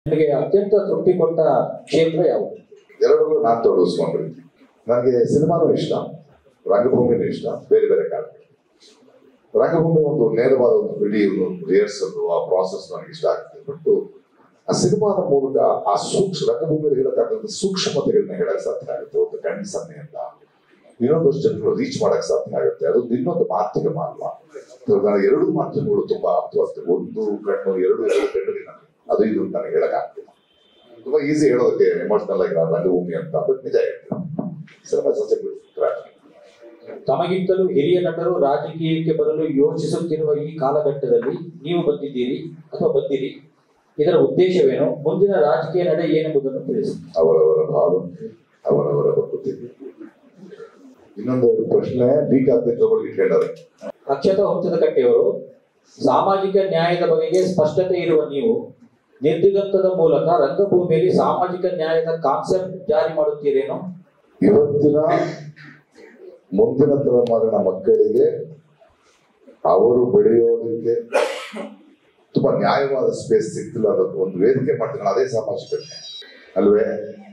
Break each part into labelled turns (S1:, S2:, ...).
S1: ನಿಮಗೆ ಅತ್ಯಂತ ತೃಪ್ತಿ ಕೊಟ್ಟ ಕ್ಷೇತ್ರ ಯಾವುದು
S2: ಎರಡರಲ್ಲೂ ನಾನು ತೊಡಗಿಸ್ಕೊಂಡ್ರಿ ನನಗೆ ಸಿನಿಮಾನೂ ಇಷ್ಟ ರಂಗಭೂಮಿನೂ ಇಷ್ಟ ಬೇರೆ ಬೇರೆ ಕಾರಣ ರಂಗಭೂಮಿ ಒಂದು ನೇರವಾದ ಒಂದು ಇಡೀ ರಿಹರ್ಸಲ್ ಆ ಪ್ರಾಸೆಸ್ ನನಗೆ ಇಷ್ಟ ಆಗ್ತದೆ ಬಟ್ ಆ ಸಿನಿಮಾದ ಮೂಲಕ ಆ ಸೂಕ್ಷ್ಮ ರಂಗಭೂಮಿಯಲ್ಲಿ ಹೇಳಕ್ಕಾಗದ ಸೂಕ್ಷ್ಮತೆಗಳನ್ನ ಹೇಳಕ್ ಸಾಧ್ಯ ಆಗುತ್ತೆ ಒಂದು ಕಣ್ಣು ಸನ್ನೆಯಿಂದ ಇನ್ನೊಂದಷ್ಟು ಜನರು ರೀಚ್ ಮಾಡಕ್ ಸಾಧ್ಯ ಆಗುತ್ತೆ ಅದೊಂದು ಇನ್ನೊಂದು ಮಾಧ್ಯಮ ಅಲ್ವಾ ನನಗೆ ಎರಡು ಮಾಧ್ಯಮಗಳು ತುಂಬಾ ಆಪ್ತವಾಗ್ತವೆ ಒಂದು ಕಣ್ಣು ಎರಡು ಎರಡು ಕಣ್ಣುಗಳು ನನಗೆ ಅದು ಇದು ಅಂತ ನನಗೆ ಹೇಳಕ್ ಆಗ್ತಿಲ್ಲ ತುಂಬಾ ಈಸಿ ಹೇಳೋದಕ್ಕೆ ಎಮೋಷನಲ್ ಆಗಿ ನಾನು ರಂಗಭೂಮಿ ಅಂತ ಬಟ್ ನಿಜ ಹೇಳ್ತೀನಿ ಸಿನಿಮಾ ಸಚ್
S1: ತಮಗಿಂತಲೂ ಹಿರಿಯ ನಟರು ರಾಜಕೀಯಕ್ಕೆ ಬರಲು ಯೋಚಿಸುತ್ತಿರುವ ಈ ಕಾಲಘಟ್ಟದಲ್ಲಿ ನೀವು ಬಂದಿದ್ದೀರಿ ಅಥವಾ ಬಂದಿರಿ ಇದರ ಉದ್ದೇಶವೇನು ಮುಂದಿನ ರಾಜಕೀಯ ನಡೆ ಏನೆಂಬುದನ್ನು ತಿಳಿಸಿ
S2: ಅವರವರ ಭಾವನೆ ಅವರವರ ಬದುಕುತ್ತೆ ಇನ್ನೊಂದೆರಡು ಪ್ರಶ್ನೆ ಡೀಕ್ ಆಗ್ಬೇಕು ಇಟ್ಕೊಂಡಾರೆ
S1: ಅಕ್ಷತಾ ಹುಂಚದ ಕಟ್ಟೆಯವರು ಸಾಮಾಜಿಕ ನ್ಯಾಯದ ಬಗೆಗೆ ಸ್ಪಷ್ಟತೆ ಇರುವ ನೀವು ನಿರ್ದಿಗಂತದ ಮೂಲಕ ರಂಗಭೂಮಿಯಲ್ಲಿ ಸಾಮಾಜಿಕ ನ್ಯಾಯದ ಕಾನ್ಸೆಪ್ಟ್ ಜಾರಿ ಮಾಡುತ್ತೀರೇನೋ
S2: ಇವತ್ತಿನ ಮುಂದಿನ ತಲೆಮಾರಿನ ಮಕ್ಕಳಿಗೆ ಅವರು ಬೆಳೆಯೋದಕ್ಕೆ ತುಂಬಾ ನ್ಯಾಯವಾದ ಸ್ಪೇಸ್ ಸಿಗ್ತಿಲ್ಲ ಅದಕ್ಕೆ ಒಂದು ವೇದಿಕೆ ಮಾಡ್ತಾರೆ ಅದೇ ಸಾಮಾಜಿಕ ನ್ಯಾಯ. ಅಲ್ವೇ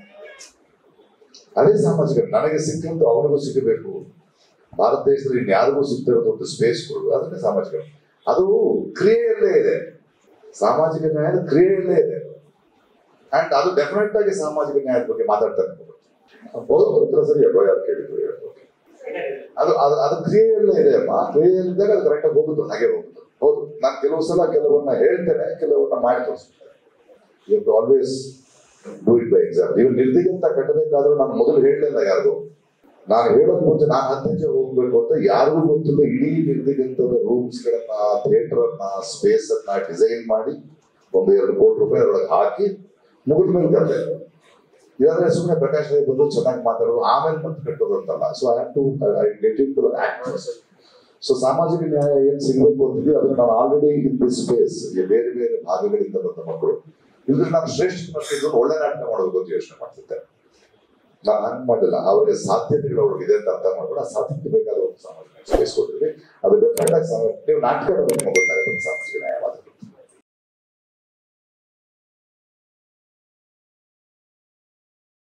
S2: ಅದೇ ಸಾಮಾಜಿಕ ನನಗೆ ಸಿಕ್ಕಂತ ಅವನಿಗೂ ಸಿಗಬೇಕು ಭಾರತ ದೇಶದಲ್ಲಿ ಇನ್ಯಾರಿಗೂ ಸಿಗ್ತಿರೋದು ಒಂದು ಸ್ಪೇಸ್ ಕೊಡುದು ಅದನ್ನೇ ಸಾಮಾಜಿಕ ನ್ಯಾಯ. ಅದು ಕ್ರಿಯೆಯಲ್ಲೇ ಇದೆ ಸಾಮಾಜಿಕ ನ್ಯಾಯದ ಕ್ರಿಯೆಯಲ್ಲೇ ಇದೆ ಅಂಡ್ ಅದು ಡೆಫಿನೆಟ್ ಆಗಿ ಸಾಮಾಜಿಕ ನ್ಯಾಯದ ಬಗ್ಗೆ ಮಾತಾಡ್ತಾರೆ ಹೌದು ಉತ್ತರ ಸರಿ ಅಲ್ವಾ ಯಾರು ಕೇಳಿದ್ರು ಹೇಳ್ಬೋದು. ಅದು ಅದು ಅದು ಕ್ರಿಯೆಯಲ್ಲೇ ಇದೆ ಅಮ್ಮ ಕ್ರಿಯೆಯಲ್ಲಿದ್ದಾಗ ಅದು ಕರೆಕ್ಟಾಗಿ ಹೋಗುದು ಹಾಗೆ ಹೋಗುದು ಹೌದು ನಾನು ಕೆಲವು ಸಲ ಕೆಲವನ್ನ ಹೇಳ್ತೇನೆ ಕೆಲವನ್ನ ಮಾಡಿ ತೋರಿಸ್ತೇನೆ you to always do it by exam ನೀವು ನಿರ್ದಿಗಂತ ಕಟ್ಟಬೇಕಾದ್ರೂ ನಾನು ಮೊದಲು ಹೇಳಲಿಲ್ಲ ಯಾರಿಗೂ ನಾನು ಹೇಳೋದ್ ಮುಂಚೆ ನಾನು ಹತ್ತಿರ ಹೋಗ್ಬೇಕು ಅಂತ ಯಾರಿಗೂ ಗೊತ್ತಿಲ್ಲ ಇಡೀ ನಿರ್ದಿಗಂತದ ರೂಮ್ಸ್ ಗಳನ್ನ ಥಿಯೇಟರ್ ಅನ್ನ ಸ್ಪೇಸ್ ಅನ್ನ ಡಿಸೈನ್ ಮಾಡಿ ಒಂದು ಎರಡು ಕೋಟಿ ರೂಪಾಯಿ ಅದರೊಳಗೆ ಹಾಕಿ ಮುಗಿದ ಮೇಲೆ ಕತೆ ಇದಾದ್ರೆ ಸುಮ್ಮನೆ ಪ್ರಕಾಶ್ ರೈ ಬಂದು ಚೆನ್ನಾಗಿ ಮಾತಾಡೋದು ಆಮೇಲೆ ಮತ್ತೆ ಕಟ್ಟೋದು ಅಂತಲ್ಲ so I have to I get in to act so ಸಾಮಾಜಿಕ ನ್ಯಾಯ ಏನ್ ಸಿಗಬೇಕು ಅಂತಿದ್ವಿ ಅದನ್ನ ನಾನು ಆಲ್ರೆಡಿ ಇನ್ ದಿಸ್ ಸ್ಪೇಸ್ ಬೇರೆ ಬೇರೆ ಭಾಗಗಳಿಂದ ಬಂದ ಮಕ್ಕಳು ಇದ್ರೆ ನಾನು ಶ್ರೇಷ್ಠ ಮಕ್ಕಳಿದ್ದು ಒಳ್ಳೆ ನಾಟಕ ಮಾಡಬೇಕು ಅಂತ ಯೋಚನೆ ಮಾಡ್ತಿದ್ದೆ ನಾನು ಹಂಗ್ ಮಾಡಿಲ್ಲ ಅವರಿಗೆ ಸಾಧ್ಯತೆಗಳು ಅವ್ರಿಗೆ ಇದೆ ಅಂತ ಅರ್ಥ ಮಾಡ್ಕೊಂಡು ಆ ಸಾಧ್ಯತೆ ಬೇಕಾದ ಒಂದು ಸಾಮಾಜಿಕ ಸ್ಪೇಸ್ ಕೊಟ್ಟಿದ್ವಿ ಅದು ಡೆಫಿನೆಟ್ ಆಗಿ ಸಾಮಾಜಿಕ ನೀವು ನಾಟಕ ಬಗ್ಗೆ ಗೊತ್ತಾಗುತ್ತೆ ಸಾಮಾಜಿಕ ನ್ಯಾಯ